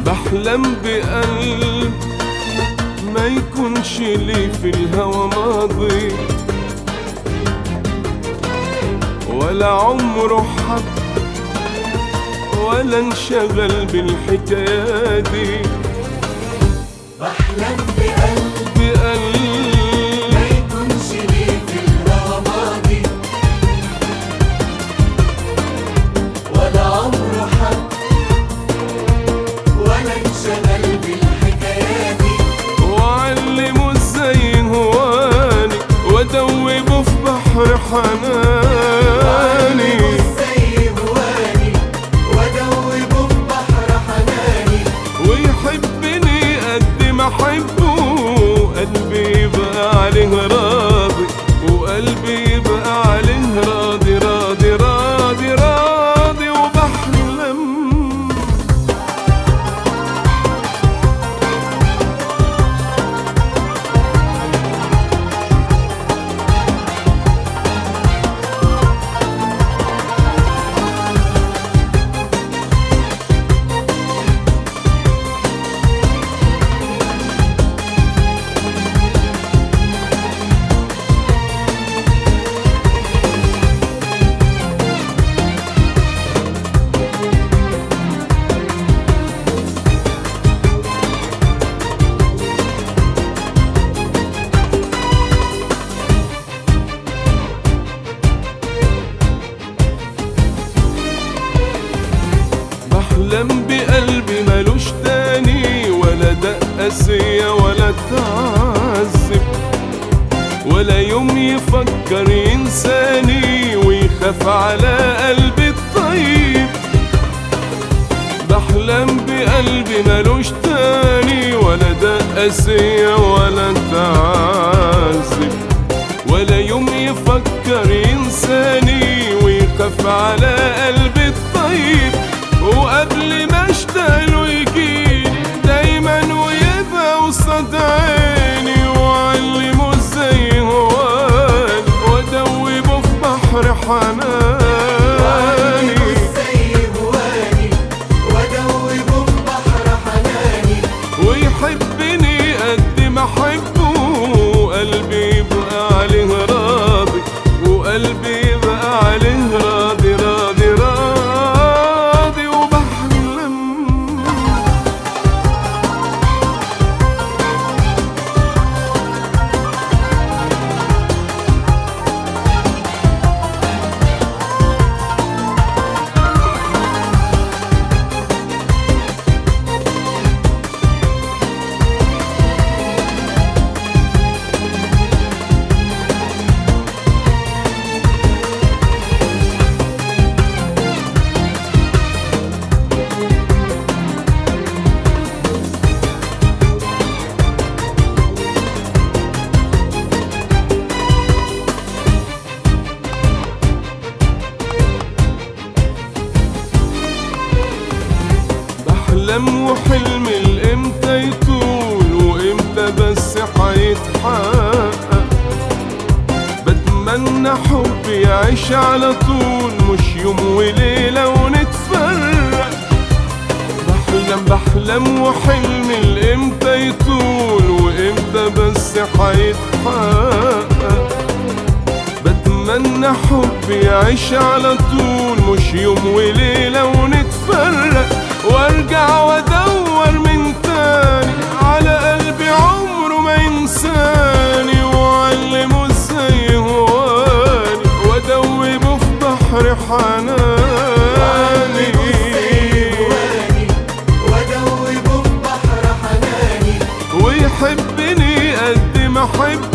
بحلم بقلب ما يكونش لي في الهوى ماضي ولا عمره حب ولا انشغل بالحكاية دي بحلم بقلب بقلب ما يكونش ليه في الهوى ماضي ولا عمره حب ولا انشغل بالحكاية دي وعلمه ازاي هواني وادوبه في بحر حناني ازاي هواني وادوبه في بحر حناني ويحبني قد ما احبه قلبي يبقى عليه راضي وقلبي يبقى عليه راضي راضي راضي راضي وبحلم بحلم بقلبي ملوش تاني ولا دقة سيا ولا تعذب ولا يوم يفكر ينساني ويخاف على قلبي الطيب بحلم بقلبي ملوش تاني ولا دقة سيا ولا تعذب ولا يوم يفكر ينساني ويخاف على قلبي الطيب وقبل ما اشتغله يجيلي دايما ويبقى قصاد عيني وعلمه ازاي هواني وادوبه في بحر حناني ازاي هواني وادوبه في بحر حناني ويحبني قد ما احبه قلبي يبقى عليه راضي وقلبي يبقى عليه راضي راضي راضي وبحلم بحلم وحلم الامتى يطول وامتى بس حيتحقق بتمنى حبي يعيش على طول مش يوم وليلة ونتفرق بحلم بحلم وحلم الامتى يطول وامتى بس حيتحقق بتمنى حبي يعيش على طول مش يوم وليلة ونتفرق وارجع وادور من تاني على قلبي عمره ما ينساني وعلمه ازاي هواني وادوبه في بحر حناني هواني وادوبه في بحر حناني ويحبني قد ما احب